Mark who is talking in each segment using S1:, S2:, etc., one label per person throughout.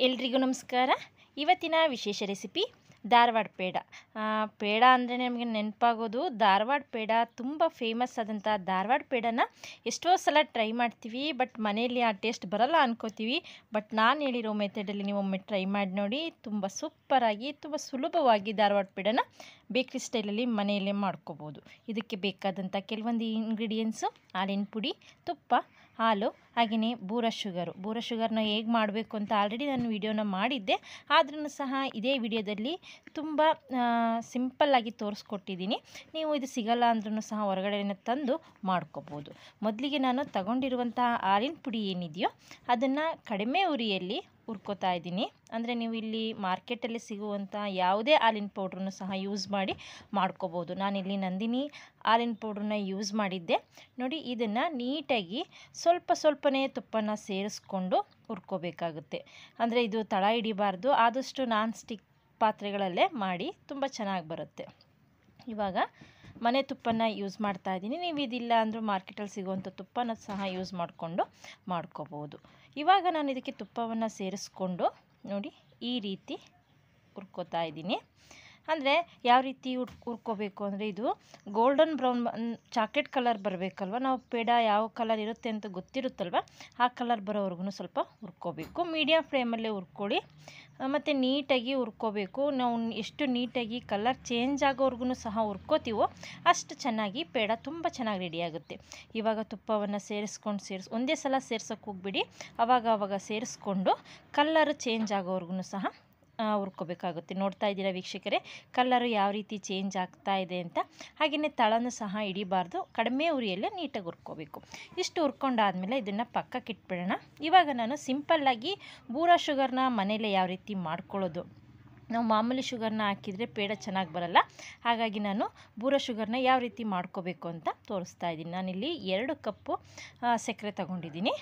S1: ಎಲ್ರಿಗೂ ನಮಸ್ಕಾರ ಇವತ್ತಿನ ವಿಶೇಷ ರೆಸಿಪಿ ಧಾರವಾಡ ಪೇಡ ಆ, ಪೇಡ ಅಂದರೆ ನಮಗೆ ನೆನಪಾಗೋದು ಧಾರವಾಡ ಪೇಡ ತುಂಬ ಫೇಮಸ್ ಆದಂಥ ಧಾರವಾಡ ಪೇಡನ ಎಷ್ಟೋ ಸಲ ಟ್ರೈ ಮಾಡ್ತೀವಿ ಬಟ್ ಮನೆಯಲ್ಲಿ ಆ ಟೇಸ್ಟ್ ಬರಲ್ಲ ಅನ್ಕೋತೀವಿ ಬಟ್ ನಾನು ಹೇಳಿರೋ ಮೆಥಡಲ್ಲಿ ನೀವು ಒಮ್ಮೆ ಟ್ರೈ ಮಾಡಿ ನೋಡಿ ತುಂಬ ಸೂಪರಾಗಿ ತುಂಬ ಸುಲಭವಾಗಿ ಧಾರವಾಡ ಪೇಡನ ಬೇಕ್ರಿ ಸ್ಟೈಲಲ್ಲಿ ಮನೆಯಲ್ಲೇ ಮಾಡ್ಕೋಬೋದು ಇದಕ್ಕೆ ಬೇಕಾದಂಥ ಕೆಲವೊಂದು ಇಂಗ್ರೀಡಿಯೆಂಟ್ಸು ಹಾಲಿನ ಪುಡಿ ತುಪ್ಪ ಹಾಲು ಹಾಗೆಯೇ ಬೂರ ಶುಗರು ಬೂರ ಶುಗರ್ನ ಹೇಗೆ ಮಾಡಬೇಕು ಅಂತ ಆಲ್ರೆಡಿ ನಾನು ವಿಡಿಯೋನ ಮಾಡಿದ್ದೆ ಆದ್ರೂ ಸಹ ಇದೇ ವಿಡಿಯೋದಲ್ಲಿ ತುಂಬ ಸಿಂಪಲ್ಲಾಗಿ ತೋರಿಸ್ಕೊಟ್ಟಿದ್ದೀನಿ ನೀವು ಇದು ಸಿಗಲ್ಲ ಅಂದ್ರೂ ಸಹ ಹೊರಗಡೆನೇ ತಂದು ಮಾಡ್ಕೋಬೋದು ಮೊದಲಿಗೆ ನಾನು ತಗೊಂಡಿರುವಂತಹ ಹಾಲಿನ ಪುಡಿ ಏನಿದೆಯೋ ಅದನ್ನು ಕಡಿಮೆ ಉರಿಯಲ್ಲಿ ಹುರ್ಕೋತಾ ಇದ್ದೀನಿ ಅಂದರೆ ನೀವು ಇಲ್ಲಿ ಮಾರ್ಕೆಟಲ್ಲಿ ಸಿಗುವಂಥ ಯಾವುದೇ ಹಾಲಿನ ಪೌಡ್ರನ್ನು ಸಹ ಯೂಸ್ ಮಾಡಿ ಮಾಡ್ಕೋಬೋದು ನಾನಿಲ್ಲಿ ನಂದಿನಿ ಹಾಲಿನ ಪೌಡ್ರನ್ನ ಯೂಸ್ ಮಾಡಿದ್ದೆ ನೋಡಿ ಇದನ್ನು ನೀಟಾಗಿ ಸ್ವಲ್ಪ ಸ್ವಲ್ಪನೇ ತುಪ್ಪನ ಸೇರಿಸ್ಕೊಂಡು ಹುರ್ಕೋಬೇಕಾಗುತ್ತೆ ಅಂದರೆ ಇದು ತಳ ಹಿಡಿಬಾರ್ದು ಆದಷ್ಟು ನಾನ್ ಸ್ಟಿಕ್ ಪಾತ್ರೆಗಳಲ್ಲೇ ಮಾಡಿ ತುಂಬ ಚೆನ್ನಾಗಿ ಬರುತ್ತೆ ಇವಾಗ ಮನೆ ತುಪ್ಪನ ಯೂಸ್ ಮಾಡ್ತಾ ಇದ್ದೀನಿ ನೀವು ಇದಿಲ್ಲ ಅಂದರೂ ಮಾರ್ಕೆಟಲ್ಲಿ ಸಿಗುವಂಥ ತುಪ್ಪನ ಸಹ ಯೂಸ್ ಮಾಡಿಕೊಂಡು ಮಾಡ್ಕೋಬೋದು ಇವಾಗ ನಾನು ಇದಕ್ಕೆ ತುಪ್ಪವನ್ನು ಸೇರಿಸ್ಕೊಂಡು ನೋಡಿ ಈ ರೀತಿ ಹುರ್ಕೋತಾ ಇದ್ದೀನಿ ಅಂದರೆ ಯಾವ ರೀತಿ ಹುರ್ ಹುರ್ಕೋಬೇಕು ಅಂದರೆ ಇದು ಗೋಲ್ಡನ್ ಬ್ರೌನ್ ಚಾಕ್ಲೇಟ್ ಕಲರ್ ಬರಬೇಕಲ್ವ ನಾವು ಪೇಡ ಯಾವ ಕಲರ್ ಇರುತ್ತೆ ಅಂತ ಗೊತ್ತಿರುತ್ತಲ್ವ ಆ ಕಲರ್ ಬರೋವರೆಗೂ ಸ್ವಲ್ಪ ಹುರ್ಕೋಬೇಕು ಮೀಡಿಯಮ್ ಫ್ಲೇಮಲ್ಲೇ ಹುರ್ಕೊಳ್ಳಿ ಮತ್ತು ನೀಟಾಗಿ ಹುರ್ಕೋಬೇಕು ನಾವು ಎಷ್ಟು ನೀಟಾಗಿ ಕಲರ್ ಚೇಂಜ್ ಆಗೋವರೆಗೂ ಸಹ ಹುರ್ಕೋತೀವೋ ಅಷ್ಟು ಚೆನ್ನಾಗಿ ಪೇಡ ತುಂಬ ಚೆನ್ನಾಗಿ ರೆಡಿಯಾಗುತ್ತೆ ಇವಾಗ ತುಪ್ಪವನ್ನು ಸೇರಿಸ್ಕೊಂಡು ಸೇರಿಸ್ ಒಂದೇ ಸಲ ಸೇರ್ಸೋಕ್ಕೆ ಹೋಗ್ಬಿಡಿ ಅವಾಗ ಅವಾಗ ಸೇರಿಸ್ಕೊಂಡು ಕಲ್ಲರ್ ಚೇಂಜ್ ಆಗೋವರೆಗೂ ಸಹ ಹುರ್ಕೋಬೇಕಾಗುತ್ತೆ ನೋಡ್ತಾ ಇದ್ದೀರಾ ವೀಕ್ಷಕರೇ ಕಲ್ಲರು ಯಾವ ರೀತಿ ಚೇಂಜ್ ಆಗ್ತಾ ಇದೆ ಅಂತ ಹಾಗೆಯೇ ತಳನೂ ಸಹ ಹಿಡಿಬಾರ್ದು ಕಡಿಮೆ ಉರಿಯಲ್ಲೇ ನೀಟಾಗಿ ಹುರ್ಕೋಬೇಕು ಇಷ್ಟು ಹುರ್ಕೊಂಡಾದಮೇಲೆ ಇದನ್ನು ಪಕ್ಕಕ್ಕೆ ಇಟ್ಬಿಡೋಣ ಇವಾಗ ನಾನು ಸಿಂಪಲ್ಲಾಗಿ ಬೂರಾ ಶುಗರ್ನ ಮನೇಲೆ ಯಾವ ರೀತಿ ಮಾಡ್ಕೊಳ್ಳೋದು ನಾವು ಮಾಮೂಲಿ ಶುಗರ್ನ ಹಾಕಿದರೆ ಪೇಡ ಚೆನ್ನಾಗಿ ಬರಲ್ಲ ಹಾಗಾಗಿ ನಾನು ಬೂರ ಶುಗರ್ನ ಯಾವ ರೀತಿ ಮಾಡ್ಕೋಬೇಕು ಅಂತ ತೋರಿಸ್ತಾ ಇದ್ದೀನಿ ನಾನಿಲ್ಲಿ ಎರಡು ಕಪ್ಪು ಸಕ್ಕರೆ ತಗೊಂಡಿದ್ದೀನಿ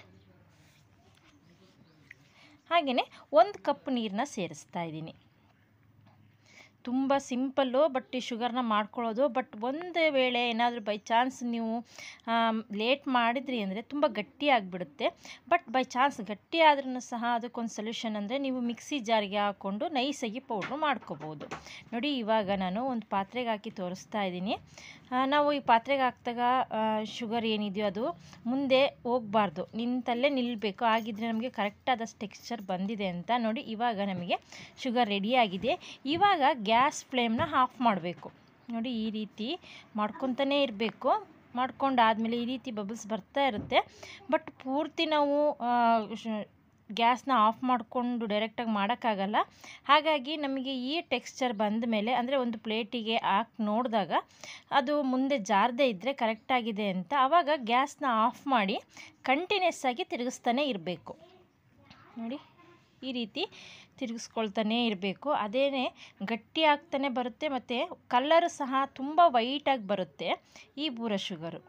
S1: ಹಾಗೆಯೇ ಒಂದು ಕಪ್ ನೀರನ್ನ ಸೇರಿಸ್ತಾ ಇದ್ದೀನಿ ತುಂಬ ಸಿಂಪಲ್ಲು ಬಟ್ ಈ ಶುಗರ್ನ ಮಾಡ್ಕೊಳ್ಳೋದು ಬಟ್ ಒಂದು ವೇಳೆ ಏನಾದರೂ ಬೈ ಚಾನ್ಸ್ ನೀವು ಲೇಟ್ ಮಾಡಿದ್ರಿ ಅಂದರೆ ತುಂಬ ಗಟ್ಟಿ ಆಗಿಬಿಡುತ್ತೆ ಬಟ್ ಬೈ ಚಾನ್ಸ್ ಗಟ್ಟಿ ಆದ್ರೂ ಸಹ ಅದಕ್ಕೊಂದು ಸೊಲ್ಯೂಷನ್ ಅಂದರೆ ನೀವು ಮಿಕ್ಸಿ ಜಾರಿಗೆ ಹಾಕ್ಕೊಂಡು ನೈಸಾಗಿ ಪೌಡ್ರು ಮಾಡ್ಕೋಬೋದು ನೋಡಿ ಇವಾಗ ನಾನು ಒಂದು ಪಾತ್ರೆಗೆ ಹಾಕಿ ತೋರಿಸ್ತಾ ಇದ್ದೀನಿ ನಾವು ಈ ಪಾತ್ರೆಗೆ ಹಾಕಿದಾಗ ಶುಗರ್ ಏನಿದೆಯೋ ಅದು ಮುಂದೆ ಹೋಗಬಾರ್ದು ನಿಂತಲ್ಲೇ ನಿಲ್ಲಬೇಕು ಆಗಿದ್ರೆ ನಮಗೆ ಕರೆಕ್ಟಾದ ಟೆಕ್ಸ್ಚರ್ ಬಂದಿದೆ ಅಂತ ನೋಡಿ ಇವಾಗ ನಮಗೆ ಶುಗರ್ ರೆಡಿಯಾಗಿದೆ ಇವಾಗ ಗ್ಯಾಸ್ ಫ್ಲೇಮ್ನ ಆಫ್ ಮಾಡಬೇಕು ನೋಡಿ ಈ ರೀತಿ ಮಾಡ್ಕೊತಾನೇ ಇರಬೇಕು ಮಾಡ್ಕೊಂಡಾದಮೇಲೆ ಈ ರೀತಿ ಬಬಲ್ಸ್ ಬರ್ತಾ ಇರುತ್ತೆ ಬಟ್ ಪೂರ್ತಿ ನಾವು ಗ್ಯಾಸ್ನ ಆಫ್ ಮಾಡಿಕೊಂಡು ಡೈರೆಕ್ಟಾಗಿ ಮಾಡೋಕ್ಕಾಗಲ್ಲ ಹಾಗಾಗಿ ನಮಗೆ ಈ ಟೆಕ್ಸ್ಚರ್ ಬಂದ ಮೇಲೆ ಅಂದರೆ ಒಂದು ಪ್ಲೇಟಿಗೆ ಹಾಕಿ ನೋಡಿದಾಗ ಅದು ಮುಂದೆ ಜಾರದೇ ಇದ್ದರೆ ಕರೆಕ್ಟಾಗಿದೆ ಅಂತ ಆವಾಗ ಗ್ಯಾಸ್ನ ಆಫ್ ಮಾಡಿ ಕಂಟಿನ್ಯೂಸ್ ಆಗಿ ತಿರುಗಿಸ್ತಾನೆ ಇರಬೇಕು ನೋಡಿ ಈ ರೀತಿ ತಿರುಗಿಸ್ಕೊಳ್ತಾನೇ ಇರಬೇಕು ಅದೇನೇ ಗಟ್ಟಿ ಆಗ್ತಾನೆ ಬರುತ್ತೆ ಮತ್ತು ಕಲ್ಲರು ಸಹ ತುಂಬ ವೈಟಾಗಿ ಬರುತ್ತೆ ಈ ಬೂರ ಶುಗರು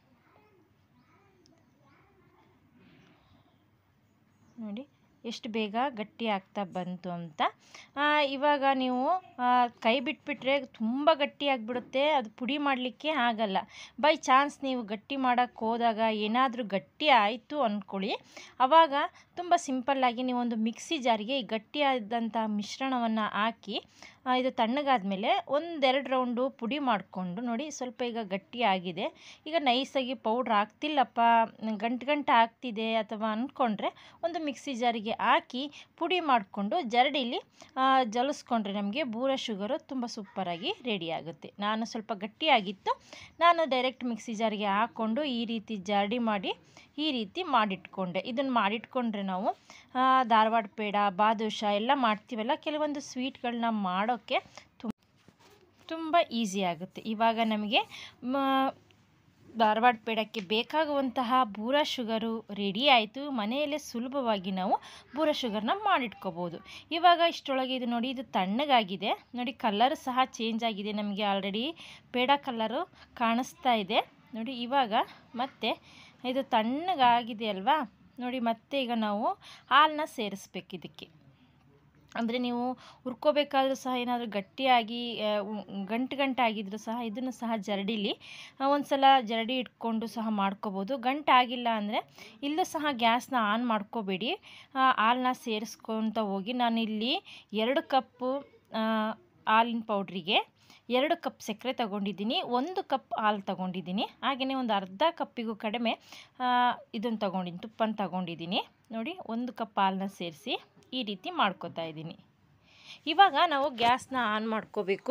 S1: ನೋಡಿ ಎಷ್ಟು ಬೇಗ ಗಟ್ಟಿ ಆಗ್ತಾ ಬಂತು ಅಂತ ಇವಾಗ ನೀವು ಕೈ ಬಿಟ್ಬಿಟ್ರೆ ತುಂಬ ಗಟ್ಟಿ ಆಗಿಬಿಡುತ್ತೆ ಅದು ಪುಡಿ ಮಾಡಲಿಕ್ಕೆ ಆಗಲ್ಲ ಬೈ ಚಾನ್ಸ್ ನೀವು ಗಟ್ಟಿ ಮಾಡೋಕ್ಕೆ ಹೋದಾಗ ಏನಾದರೂ ಗಟ್ಟಿ ಆಯಿತು ಅಂದ್ಕೊಳ್ಳಿ ಆವಾಗ ತುಂಬ ಸಿಂಪಲ್ಲಾಗಿ ನೀವೊಂದು ಮಿಕ್ಸಿ ಜಾರಿಗೆ ಈ ಗಟ್ಟಿಯಾದಂಥ ಮಿಶ್ರಣವನ್ನು ಹಾಕಿ ಇದು ತಣ್ಣಗಾದ್ಮೇಲೆ ಒಂದೆರಡು ರೌಂಡು ಪುಡಿ ಮಾಡಿಕೊಂಡು ನೋಡಿ ಸ್ವಲ್ಪ ಈಗ ಗಟ್ಟಿ ಆಗಿದೆ ಈಗ ನೈಸಾಗಿ ಪೌಡ್ರ್ ಆಗ್ತಿಲ್ಲಪ್ಪ ಗಂಟು ಗಂಟು ಆಗ್ತಿದೆ ಅಥವಾ ಅಂದ್ಕೊಂಡ್ರೆ ಒಂದು ಮಿಕ್ಸಿ ಜಾರಿಗೆ ಹಾಕಿ ಪುಡಿ ಮಾಡಿಕೊಂಡು ಜರಡಿಲಿ ಜಲಿಸ್ಕೊಂಡ್ರೆ ನಮಗೆ ಬೂರ ಶುಗರು ತುಂಬ ಸೂಪರಾಗಿ ರೆಡಿ ಆಗುತ್ತೆ ನಾನು ಸ್ವಲ್ಪ ಗಟ್ಟಿಯಾಗಿತ್ತು ನಾನು ಡೈರೆಕ್ಟ್ ಮಿಕ್ಸಿ ಜಾರಿಗೆ ಹಾಕ್ಕೊಂಡು ಈ ರೀತಿ ಜರಡಿ ಮಾಡಿ ಈ ರೀತಿ ಮಾಡಿಟ್ಕೊಂಡೆ ಇದನ್ನು ಮಾಡಿಟ್ಕೊಂಡ್ರೆ ನಾವು ಧಾರವಾಡ ಪೇಡ ಬಾದುಷಾ ಎಲ್ಲ ಮಾಡ್ತೀವಲ್ಲ ಕೆಲವೊಂದು ಸ್ವೀಟ್ಗಳನ್ನ ಮಾಡೋಕ್ಕೆ ತುಂಬ ತುಂಬ ಈಸಿ ಆಗುತ್ತೆ ಇವಾಗ ನಮಗೆ ಧಾರವಾಡ ಪೇಡಕ್ಕೆ ಬೇಕಾಗುವಂತಹ ಬೂರ ಶುಗರು ರೆಡಿ ಆಯಿತು ಮನೆಯಲ್ಲೇ ಸುಲಭವಾಗಿ ನಾವು ಬೂರ ಶುಗರ್ನ ಮಾಡಿಟ್ಕೋಬೋದು ಇವಾಗ ಇಷ್ಟರೊಳಗೆ ಇದು ನೋಡಿ ಇದು ತಣ್ಣಗಾಗಿದೆ ನೋಡಿ ಕಲರ್ ಸಹ ಚೇಂಜ್ ಆಗಿದೆ ನಮಗೆ ಆಲ್ರೆಡಿ ಪೇಡ ಕಲರು ಕಾಣಿಸ್ತಾ ಇದೆ ನೋಡಿ ಇವಾಗ ಮತ್ತೆ ಇದು ತಣ್ಣಗಾಗಿದೆ ಅಲ್ವಾ ನೋಡಿ ಮತ್ತೆ ಈಗ ನಾವು ಹಾಲನ್ನ ಸೇರಿಸ್ಬೇಕು ಇದಕ್ಕೆ ಅಂದರೆ ನೀವು ಹುರ್ಕೋಬೇಕಾದ್ರೂ ಸಹ ಏನಾದರೂ ಗಟ್ಟಿಯಾಗಿ ಆ, ಉ- ಗಂಟು ಗಂಟಾಗಿದ್ರೂ ಸಹ ಇದನ್ನು ಸಹ ಜರಡಿಲಿ ಒಂದು ಸಲ ಜರಡಿ ಇಟ್ಕೊಂಡು ಸಹ ಮಾಡ್ಕೋಬೋದು ಗಂಟಾಗಿಲ್ಲ ಅಂದರೆ ಇಲ್ಲೂ ಸಹ ಗ್ಯಾಸ್ನ ಆನ್ ಮಾಡ್ಕೋಬೇಡಿ ಆ, ಹಾಲನ್ನ ಸೇರಿಸ್ಕೊತ ಹೋಗಿ ನಾನಿಲ್ಲಿ ಎರಡು ಕಪ್ಪು ಆ, ಹಾಲಿನ ಪೌಡ್ರಿಗೆ ಎರಡು ಕಪ್ ಸಕ್ಕರೆ ತಗೊಂಡಿದ್ದೀನಿ ಒಂದು ಕಪ್ ಹಾಲು ತಗೊಂಡಿದ್ದೀನಿ ಹಾಗೆಯೇ ಒಂದು ಅರ್ಧ ಕಪ್ಪಿಗೂ ಕಡಿಮೆ ಇದನ್ನು ತಗೊಂಡಿದ್ದೀನಿ ತುಪ್ಪನ ತಗೊಂಡಿದ್ದೀನಿ ನೋಡಿ ಒಂದು ಕಪ್ ಹಾಲನ್ನ ಸೇರಿಸಿ ಈ ರೀತಿ ಮಾಡ್ಕೋತಾ ಇದ್ದೀನಿ ಇವಾಗ ನಾವು ಗ್ಯಾಸ್ನ ಆನ್ ಮಾಡ್ಕೋಬೇಕು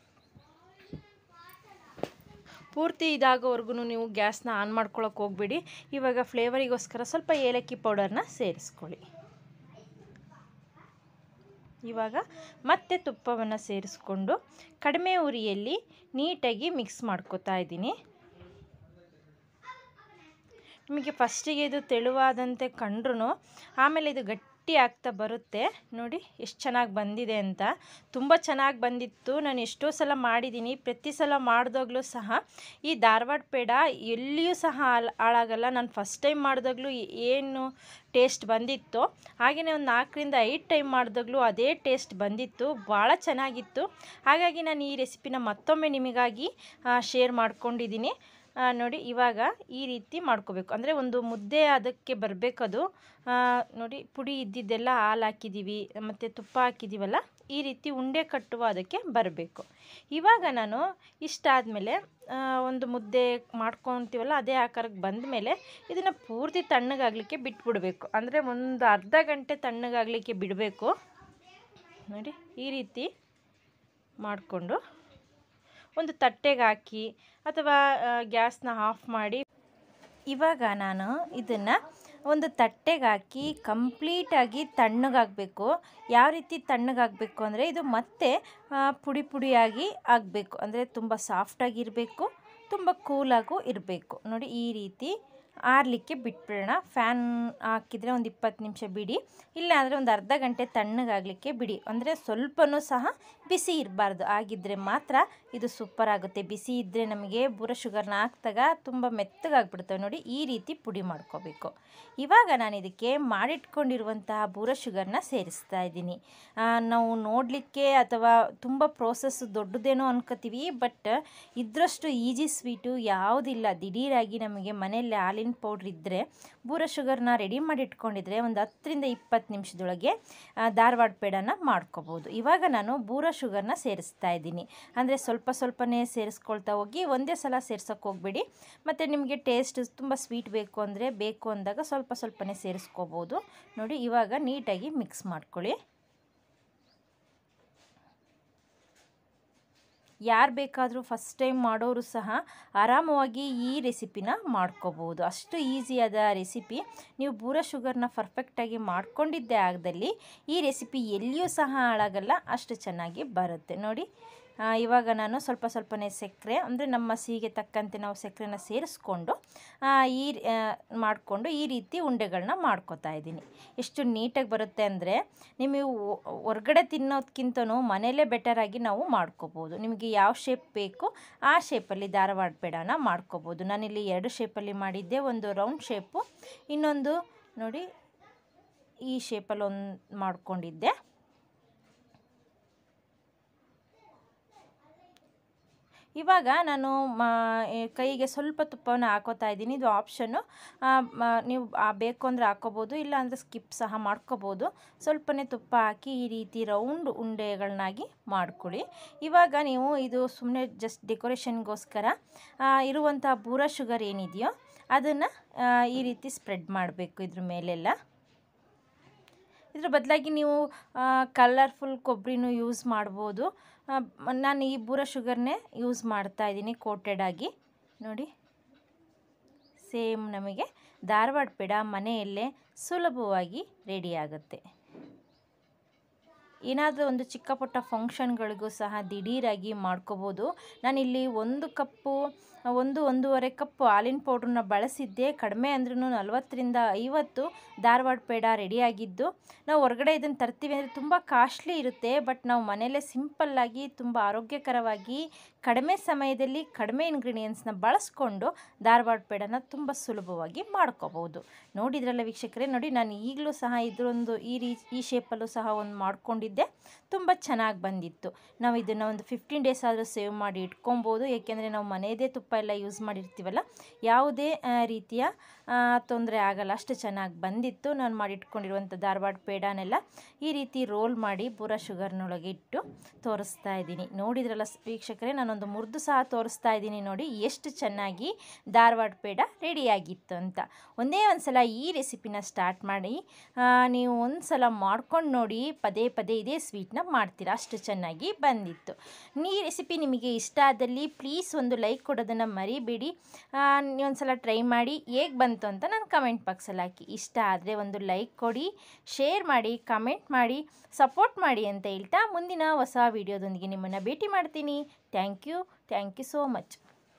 S1: ಪೂರ್ತಿ ಇದಾಗೋವರೆಗೂ ನೀವು ಗ್ಯಾಸ್ನ ಆನ್ ಮಾಡ್ಕೊಳಕ್ಕೆ ಹೋಗಬೇಡಿ ಇವಾಗ ಫ್ಲೇವರಿಗೋಸ್ಕರ ಸ್ವಲ್ಪ ಏಲಕ್ಕಿ ಪೌಡರ್ನ ಸೇರಿಸ್ಕೊಳ್ಳಿ ಇವಾಗ ಮತ್ತೆ ತುಪ್ಪವನ್ನು ಸೇರಿಸ್ಕೊಂಡು ಕಡಿಮೆ ಉರಿಯಲ್ಲಿ ನೀಟಾಗಿ ಮಿಕ್ಸ್ ಮಾಡ್ಕೋತಾ ಇದ್ದೀನಿ ನಿಮಗೆ ಫಸ್ಟಿಗೆ ಇದು ತೆಳುವಾದಂತೆ ಕಂಡ್ರೂ ಆಮೇಲೆ ಇದು ಗಟ್ಟಿ ಆಗ್ತಾ ಬರುತ್ತೆ ನೋಡಿ ಎಷ್ಟು ಚೆನ್ನಾಗಿ ಬಂದಿದೆ ಅಂತ ತುಂಬ ಚೆನ್ನಾಗಿ ಬಂದಿತ್ತು ನಾನು ಎಷ್ಟೋ ಸಲ ಮಾಡಿದ್ದೀನಿ ಪ್ರತಿ ಸಲ ಮಾಡಿದಾಗಲೂ ಸಹ ಈ ಧಾರವಾಡ ಪೇಡ ಎಲ್ಲಿಯೂ ಸಹ ಹಾಳ್- ಹಾಳಾಗಲ್ಲ ನಾನು ಫಸ್ಟ್ ಟೈಮ್ ಮಾಡಿದಾಗಲೂ ಏನು ಟೇಸ್ಟ್ ಬಂದಿತ್ತು ಹಾಗೆಯೇ ಒಂದು ನಾಲ್ಕರಿಂದ ಐದು ಟೈಮ್ ಮಾಡಿದಾಗಲೂ ಅದೇ ಟೇಸ್ಟ್ ಬಂದಿತ್ತು ಭಾಳ ಚೆನ್ನಾಗಿತ್ತು ಹಾಗಾಗಿ ನಾನು ಈ ರೆಸಿಪಿನ ಮತ್ತೊಮ್ಮೆ ನಿಮಗಾಗಿ ಶೇರ್ ಮಾಡ್ಕೊಂಡಿದ್ದೀನಿ ಆ, ನೋಡಿ ಇವಾಗ ಈ ರೀತಿ ಮಾಡ್ಕೋಬೇಕು ಅಂದರೆ ಒಂದು ಮುದ್ದೆ ಅದಕ್ಕೆ ಬರಬೇಕದು ನೋಡಿ ಪುಡಿ ಇದ್ದಿದ್ದೆಲ್ಲ ಹಾಲು ಹಾಕಿದ್ದೀವಿ ಮತ್ತು ತುಪ್ಪ ಹಾಕಿದ್ದೀವಲ್ಲ ಈ ರೀತಿ ಉಂಡೆ ಕಟ್ಟುವ ಅದಕ್ಕೆ ಬರಬೇಕು ಇವಾಗ ನಾನು ಇಷ್ಟಾದಮೇಲೆ ಒಂದು ಮುದ್ದೆ ಮಾಡ್ಕೊತೀವಲ್ಲ ಅದೇ ಆಕಾರಕ್ಕೆ ಬಂದ ಮೇಲೆ ಇದನ್ನು ಪೂರ್ತಿ ತಣ್ಣಗಾಗಲಿಕ್ಕೆ ಬಿಟ್ಬಿಡಬೇಕು ಅಂದರೆ ಒಂದು ಅರ್ಧ ಗಂಟೆ ತಣ್ಣಗಾಗಲಿಕ್ಕೆ ಬಿಡಬೇಕು ನೋಡಿ ಈ ರೀತಿ ಮಾಡಿಕೊಂಡು ಒಂದು ತಟ್ಟೆಗೆ ಹಾಕಿ ಅಥವಾ ಗ್ಯಾಸ್ನ ಆಫ್ ಮಾಡಿ ಇವಾಗ ನಾನು ಇದನ್ನು ಒಂದು ತಟ್ಟೆಗೆ ಹಾಕಿ ಕಂಪ್ಲೀಟಾಗಿ ತಣ್ಣಗಾಗಬೇಕು ಯಾವ ರೀತಿ ತಣ್ಣಗಾಗಬೇಕು ಅಂದರೆ ಇದು ಮತ್ತೆ ಆ, ಪುಡಿ ಪುಡಿಯಾಗಿ ಆಗಬೇಕು ಅಂದರೆ ತುಂಬ ಸಾಫ್ಟಾಗಿರಬೇಕು ತುಂಬ ಕೂಲಾಗೂ ಇರಬೇಕು ನೋಡಿ ಈ ರೀತಿ ಆರಲಿಕ್ಕೆ ಬಿಟ್ಬಿಡೋಣ ಫ್ಯಾನ್ ಹಾಕಿದರೆ ಒಂದು ಇಪ್ಪತ್ತು ನಿಮಿಷ ಬಿಡಿ ಇಲ್ಲ ಅಂದರೆ ಒಂದು ಅರ್ಧ ಗಂಟೆ ತಣ್ಣಗಾಗಲಿಕ್ಕೆ ಬಿಡಿ ಅಂದರೆ ಸ್ವಲ್ಪನೂ ಸಹ ಬಿಸಿ ಇರಬಾರ್ದು ಆಗಿದ್ದರೆ ಮಾತ್ರ ಇದು ಸೂಪರ್ ಆಗುತ್ತೆ ಬಿಸಿ ಇದ್ದರೆ ನಮಗೆ ಬೂರ ಶುಗರ್ನ ಹಾಕ್ದಾಗ ತುಂಬ ಮೆತ್ತಗಾಗ್ಬಿಡ್ತವೆ ನೋಡಿ ಈ ರೀತಿ ಪುಡಿ ಮಾಡ್ಕೋಬೇಕು ಇವಾಗ ನಾನು ಇದಕ್ಕೆ ಮಾಡಿಟ್ಕೊಂಡಿರುವಂತಹ ಬೂರ ಶುಗರ್ನ ಸೇರಿಸ್ತಾ ಇದ್ದೀನಿ ಆ, ನಾವು ನೋಡಲಿಕ್ಕೆ ಅಥವಾ ತುಂಬ ಪ್ರೋಸೆಸ್ ದೊಡ್ಡದೇನೋ ಅನ್ಕೋತೀವಿ ಬಟ್ ಇದ್ರಷ್ಟು ಈಜಿ ಸ್ವೀಟು ಯಾವುದಿಲ್ಲ ದಿಢೀರಾಗಿ ನಮಗೆ ಮನೆಯಲ್ಲಿ ಹಾಲಿನ ಪೌಡ್ರ್ ಇದ್ದರೆ ಬೂರ ಶುಗರ್ನ ರೆಡಿ ಮಾಡಿ ಇಟ್ಕೊಂಡಿದ್ರೆ ಒಂದು ಹತ್ತರಿಂದ ಇಪ್ಪತ್ತು ನಿಮಿಷದೊಳಗೆ ಆ, ಧಾರವಾಡ ಪೇಡನ ಮಾಡ್ಕೋಬೋದು ಇವಾಗ ನಾನು ಬೂರ ಶುಗರ್ನ ಸೇರಿಸ್ತಾ ಇದ್ದೀನಿ ಅಂದರೆ ಸ್ವಲ್ಪ ಸ್ವಲ್ಪನೇ ಸೇರಿಸ್ಕೊಳ್ತಾ ಹೋಗಿ ಒಂದೇ ಸಲ ಸೇರ್ಸೋಕ್ಕೆ ಹೋಗಬೇಡಿ ಮತ್ತು ನಿಮಗೆ ಟೇಸ್ಟ್ ತುಂಬ ಸ್ವೀಟ್ ಬೇಕು ಅಂದರೆ ಬೇಕು ಅಂದಾಗ ಸ್ವಲ್ಪ ಸ್ವಲ್ಪನೇ ಸೇರಿಸ್ಕೋಬೋದು ನೋಡಿ ಇವಾಗ ನೀಟಾಗಿ ಮಿಕ್ಸ್ ಮಾಡ್ಕೊಳ್ಳಿ ಯಾರು ಬೇಕಾದರೂ ಫಸ್ಟ್ ಟೈಮ್ ಮಾಡೋರು ಸಹ ಆರಾಮವಾಗಿ ಈ ರೆಸಿಪಿನ ಮಾಡ್ಕೋಬೋದು ಅಷ್ಟು ಈಸಿಯಾದ ರೆಸಿಪಿ ನೀವು ಬೂರ ಶುಗರ್ನ ಪರ್ಫೆಕ್ಟಾಗಿ ಮಾಡ್ಕೊಂಡಿದ್ದೇ ಆಗದಲ್ಲಿ ಈ ರೆಸಿಪಿ ಎಲ್ಲಿಯೂ ಸಹ ಹಾಳಾಗಲ್ಲ ಅಷ್ಟು ಚೆನ್ನಾಗಿ ಬರುತ್ತೆ ನೋಡಿ ಆ, ಇವಾಗ ನಾನು ಸ್ವಲ್ಪ ಸ್ವಲ್ಪನೇ ಸಕ್ಕರೆ ಅಂದರೆ ನಮ್ಮ ಸಿಹಿಗೆ ತಕ್ಕಂತೆ ನಾವು ಸಕ್ಕರೆನ ಸೇರಿಸ್ಕೊಂಡು ಆ, ಈ ಮಾಡಿಕೊಂಡು ಈ ರೀತಿ ಉಂಡೆಗಳನ್ನ ಮಾಡ್ಕೊತಾ ಇದ್ದೀನಿ ಎಷ್ಟು ನೀಟಾಗಿ ಬರುತ್ತೆ ಅಂದರೆ ನಿಮಗೆ ಹೊ- ಹೊರ್ಗಡೆ ತಿನ್ನೋದಕ್ಕಿಂತನೂ ಮನೆಯಲ್ಲೇ ಬೆಟರಾಗಿ ನಾವು ಮಾಡ್ಕೋಬೋದು ನಿಮಗೆ ಯಾವ ಶೇಪ್ ಬೇಕು ಆ ಶೇಪಲ್ಲಿ ಧಾರವಾಡ ಪೇಡನ ಮಾಡ್ಕೋಬೋದು ನಾನಿಲ್ಲಿ ಎರಡು ಶೇಪಲ್ಲಿ ಮಾಡಿದ್ದೆ ಒಂದು ರೌಂಡ್ ಶೇಪು ಇನ್ನೊಂದು ನೋಡಿ ಈ ಶೇಪಲ್ಲಿ ಒಂದು ಮಾಡ್ಕೊಂಡಿದ್ದೆ ಇವಾಗ ನಾನು ಮ ಏ, ಕೈಗೆ ಸ್ವಲ್ಪ ತುಪ್ಪವನ್ನು ಹಾಕೋತಾ ಇದ್ದೀನಿ ಇದು ಆಪ್ಷನ್ನು ನೀವು ಆ, ಬೇಕು ಅಂದರೆ ಹಾಕೋಬೋದು ಇಲ್ಲ ಅಂದರೆ ಸ್ಕಿಪ್ ಸಹ ಮಾಡ್ಕೋಬೋದು ಸ್ವಲ್ಪನೇ ತುಪ್ಪ ಹಾಕಿ ಈ ರೀತಿ ರೌಂಡ್ ಉಂಡೆಗಳನ್ನಾಗಿ ಮಾಡ್ಕೊಳ್ಳಿ ಇವಾಗ ನೀವು ಇದು ಸುಮ್ಮನೆ ಜಸ್ಟ್ ಡೆಕೋರೇಷನ್ಗೋಸ್ಕರ ಇರುವಂಥ ಬೂರ ಶುಗರ್ ಏನಿದೆಯೋ ಅದನ್ನು ಈ ರೀತಿ ಸ್ಪ್ರೆಡ್ ಮಾಡಬೇಕು ಇದ್ರ ಮೇಲೆಲ್ಲ ಇದ್ರ ಬದಲಾಗಿ ನೀವು ಕಲರ್ಫುಲ್ ಕೊಬ್ಬರಿನೂ ಯೂಸ್ ಮಾಡ್ಬೋದು ಆ, ಮ- ನಾನು ಈ ಬೂರ ಶುಗರ್ನೇ ಯೂಸ್ ಮಾಡ್ತಾ ಇದ್ದೀನಿ ಕೋಟೆಡ್ ಆಗಿ ನೋಡಿ ಸೇಮ್ ನಮಗೆ ಧಾರವಾಡ ಪೇಡ ಮನೆಯಲ್ಲೇ ಸುಲಭವಾಗಿ ರೆಡಿ ಆಗುತ್ತೆ ಏನಾದರೂ ಒಂದು ಚಿಕ್ಕ ಪುಟ್ಟ ಫಂಕ್ಷನ್ಗಳಿಗೂ ಸಹ ದಿಢೀರಾಗಿ ಮಾಡ್ಕೋಬೋದು ನಾನಿಲ್ಲಿ ಒಂದು ಕಪ್ಪು ಒಂದು ಒಂದೂವರೆ ಕಪ್ ಹಾಲಿನ ಪೌಡ್ರನ್ನ ಬಳಸಿದ್ದೆ ಕಡಿಮೆ ಅಂದ್ರೂ ನಲ್ವತ್ತರಿಂದ ಐವತ್ತು ಧಾರವಾಡ ಪೇಡ ರೆಡಿಯಾಗಿದ್ದು ನಾವು ಹೊರಗಡೆ ಇದನ್ನು ತರ್ತೀವಿ ಅಂದರೆ ತುಂಬ ಕಾಸ್ಟ್ಲಿ ಇರುತ್ತೆ ಬಟ್ ನಾವು ಮನೆಯಲ್ಲೇ ಸಿಂಪಲ್ಲಾಗಿ ತುಂಬ ಆರೋಗ್ಯಕರವಾಗಿ ಕಡಿಮೆ ಸಮಯದಲ್ಲಿ ಕಡಿಮೆ ಇಂಗ್ರೀಡಿಯೆಂಟ್ಸ್ನ ಬಳಸ್ಕೊಂಡು ಧಾರವಾಡ ಪೇಡನ ತುಂಬ ಸುಲಭವಾಗಿ ಮಾಡ್ಕೋಬೋದು ನೋಡಿದ್ರಲ್ಲ ವೀಕ್ಷಕರೇ ನೋಡಿ ನಾನು ಈಗಲೂ ಸಹ ಇದರೊಂದು ಈ ರೀ ಈ ಶೇಪಲ್ಲೂ ಸಹ ಒಂದು ಮಾಡ್ಕೊಂಡಿದ್ದೆ ತುಂಬ ಚೆನ್ನಾಗಿ ಬಂದಿತ್ತು ನಾವು ಇದನ್ನು ಒಂದು ಫಿಫ್ಟೀನ್ ಡೇಸ್ ಆದರೂ ಸೇವ್ ಮಾಡಿ ಇಟ್ಕೊಬೋದು ಏಕೆಂದರೆ ನಾವು ಮನೆಯದೇ ತುಪ್ಪ ಎಲ್ಲ ಯೂಸ್ ಮಾಡಿರ್ತೀವಲ್ಲ ಯಾವುದೇ ಆ, ರೀತಿಯ ತೊಂದರೆ ಆಗಲ್ಲ ಅಷ್ಟು ಚೆನ್ನಾಗಿ ಬಂದಿತ್ತು ನಾನು ಮಾಡಿಟ್ಕೊಂಡಿರುವಂಥ ಧಾರವಾಡ ಪೇಡನೆಲ್ಲ ಈ ರೀತಿ ರೋಲ್ ಮಾಡಿ ಬೂರ ಶುಗರ್ನೊಳಗೆ ಇಟ್ಟು ತೋರಿಸ್ತಾ ಇದ್ದೀನಿ ನೋಡಿದ್ರಲ್ಲ ಸ್- ವೀಕ್ಷಕರೇ ನಾನೊಂದು ಮುರಿದು ಸಹ ತೋರಿಸ್ತಾ ಇದ್ದೀನಿ ನೋಡಿ ಎಷ್ಟು ಚೆನ್ನಾಗಿ ಧಾರವಾಡ ಪೇಡ ರೆಡಿಯಾಗಿತ್ತು ಅಂತ ಒಂದೇ ಒಂದು ಸಲ ಈ ರೆಸಿಪಿನ ಸ್ಟಾರ್ಟ್ ಮಾಡಿ ಆ, ನೀವು ಒಂದು ಸಲ ಮಾಡ್ಕೊಂಡು ನೋಡಿ ಪದೇ ಪದೇ ಇದೇ ಸ್ವೀಟ್ನ ಮಾಡ್ತೀರಾ ಅಷ್ಟು ಚೆನ್ನಾಗಿ ಬಂದಿತ್ತು ಈ ರೆಸಿಪಿ ನಿಮಗೆ ಇಷ್ಟ ಆದಲ್ಲಿ ಪ್ಲೀಸ್ ಒಂದು ಲೈಕ್ ಕೊಡೋದನ್ನು ಮರಿಬೇಡಿ ಒಂದು ಸಲ ಟ್ರೈ ಮಾಡಿ ಹೇಗೆ ಬಂತು ಅಂತ ನಾನು ಕಮೆಂಟ್ ಬಾಕ್ಸಲ್ಲಿ ಹಾಕಿ ಇಷ್ಟ ಆದರೆ ಒಂದು ಲೈಕ್ ಕೊಡಿ ಶೇರ್ ಮಾಡಿ ಕಮೆಂಟ್ ಮಾಡಿ ಸಪೋರ್ಟ್ ಮಾಡಿ ಅಂತ ಹೇಳ್ತಾ ಮುಂದಿನ ಹೊಸ ವಿಡಿಯೋದೊಂದಿಗೆ ನಿಮ್ಮನ್ನು ಭೇಟಿ ಮಾಡ್ತೀನಿ thank you thank you so much